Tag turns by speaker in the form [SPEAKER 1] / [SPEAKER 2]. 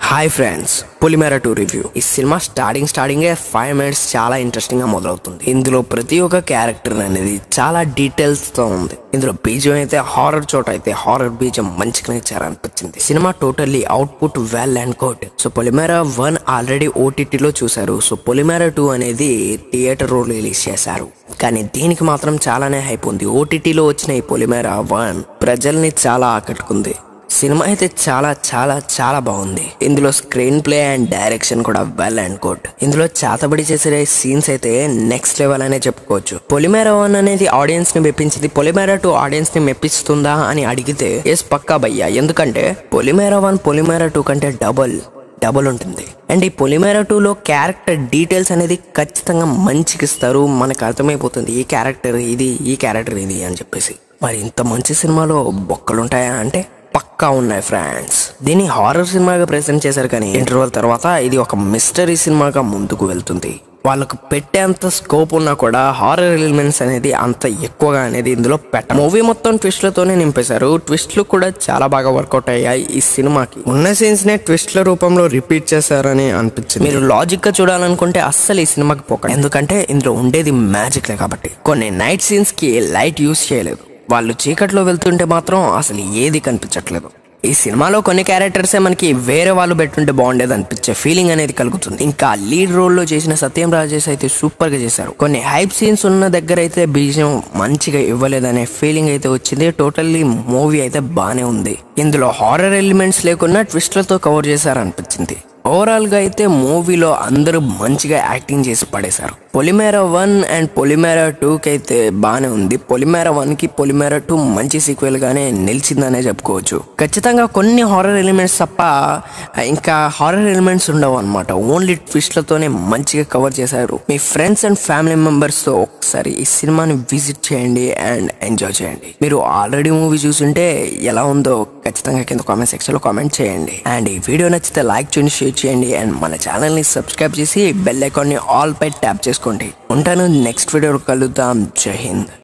[SPEAKER 1] hi friends Polimera two review ఈ cinema starting starting five minutes చాలా interesting గా మొదలవుతుంది ఇందులో ప్రతి ఒక్క క్యారెక్టర్ అనేది చాలా డీటెయిల్స్ తో ఉంది ఇందులో బీజం అయితే హారర్ చోట అయితే హారర్ బీజం మంచిగా ఇచ్చారనిపించింది cinema totally output well and good so Polimera one already ఓటీటీలో చూశారు సో పొలిమేర టూ అనేది థియేటర్ లో రిలీజ్ చేశారు కానీ దీనికి మాత్రం చాలానే హైప్ ఉంది ఓటీటీలో వచ్చిన ఈ పొలిమేర వన్ ప్రజల్ని చాలా ఆకట్టుకుంది సినిమా అయితే చాలా చాలా చాలా బాగుంది ఇందులో స్క్రీన్ ప్లే అండ్ డైరెక్షన్ కూడా వెల్ అండ్ గుడ్ ఇందులో చేతబడి చేసే సీన్స్ అయితే నెక్స్ట్ లెవెల్ అనే చెప్పుకోవచ్చు పొలిమేర వన్ అనేది ఆడియన్స్ ని మెప్పించింది పొలిమేర టూ ఆడియన్స్ ని మెప్పిస్తుందా అని అడిగితే ఎస్ పక్కా భయ్యా ఎందుకంటే పొలిమేర వన్ పొలిమేర టూ కంటే డబుల్ డబుల్ ఉంటుంది అండ్ ఈ పొలిమేర టూలో క్యారెక్టర్ డీటెయిల్స్ అనేది ఖచ్చితంగా మంచిగా ఇస్తారు మనకు అర్థమైపోతుంది ఈ క్యారెక్టర్ ఇది ఈ క్యారెక్టర్ ఇది అని చెప్పేసి మరి ఇంత మంచి సినిమాలో బొక్కలు ఉంటాయా అంటే పక్కా ఉన్నాయి ఫ్రెండ్స్ దీన్ని హారర్ సినిమాగా ప్రెజెంట్ చేశారు కానీ ఇంటర్వల్ తర్వాత ఇది ఒక మిస్టరీ సినిమాగా ముందుకు వెళ్తుంది వాళ్ళకు పెట్టేంత స్కోప్ ఉన్నా కూడా హారర్ ఎలిమెంట్స్ అనేది అంత ఎక్కువగా అనేది ఇందులో పెట్ట మూవీ మొత్తం ట్విస్ట్లతోనే నింపేశారు ట్విస్ట్లు కూడా చాలా బాగా వర్కౌట్ అయ్యాయి ఈ సినిమాకి ఉన్న సీన్స్ నే ట్విస్ట్ల రూపంలో రిపీట్ చేశారని అనిపించింది మీరు లాజిక్ గా చూడాలనుకుంటే అస్సలు ఈ సినిమాకి పోకండి ఎందుకంటే ఇందులో ఉండేది మ్యాజిక్ లే కాబట్టి కొన్ని నైట్ సీన్స్ కి లైట్ యూస్ చేయలేదు వాళ్ళు చీకట్లో వెళ్తుంటే మాత్రం అసలు ఏది కనిపించట్లేదు ఈ సినిమాలో కొన్ని క్యారెక్టర్సే మనకి వేరే వాళ్ళు పెట్టుంటే బాగుండేది అనిపించే ఫీలింగ్ అనేది కలుగుతుంది ఇంకా లీడ్ రోల్ లో చేసిన సత్యం రాజేష్ అయితే సూపర్ గా చేశారు కొన్ని హైప్ సీన్స్ ఉన్న దగ్గర అయితే బీజం మంచిగా ఇవ్వలేదనే ఫీలింగ్ అయితే వచ్చింది టోటల్లీ మూవీ అయితే బానే ఉంది ఇందులో హారర్ ఎలిమెంట్స్ లేకుండా ట్విస్ట్లతో కవర్ చేశారు అనిపించింది ఓవరాల్ గా అయితే మూవీలో అందరూ మంచిగా యాక్టింగ్ చేసి పడేశారు Polimera one and Polimera two కి అయితే బానే ఉంది పొలిమేర వన్ కి పొలిమేర టూ మంచి సీక్వెల్ గానే నిలిచిందనే చెప్పుకోవచ్చు ఖచ్చితంగా కొన్ని హారర్ ఎలిమెంట్స్ తప్ప ఇంకా హారర్ ఎలిమెంట్స్ ఉండవు అనమాట ఓన్లీ ట్విస్ట్లతోనే మంచిగా కవర్ చేశారు మీ ఫ్రెండ్స్ అండ్ ఫ్యామిలీ మెంబర్స్ తో ఒకసారి ఈ సినిమాని విజిట్ చేయండి అండ్ ఎంజాయ్ చేయండి మీరు ఆల్రెడీ మూవీ చూసుంటే ఎలా ఉందో ఖచ్చితంగా కింద కామెంట్ సెక్షన్ లో కామెంట్ చేయండి అండ్ ఈ వీడియో నచ్చితే లైక్ చేయండి షేర్ చేయండి అండ్ మన ఛానల్ ని సబ్స్క్రైబ్ చేసి బెల్ ఐకాన్ ని ఆల్ పై ట్యాప్ చేసుకోండి ఉంటాను నెక్స్ట్ వీడియోలో కలుద్దాం జై హింద్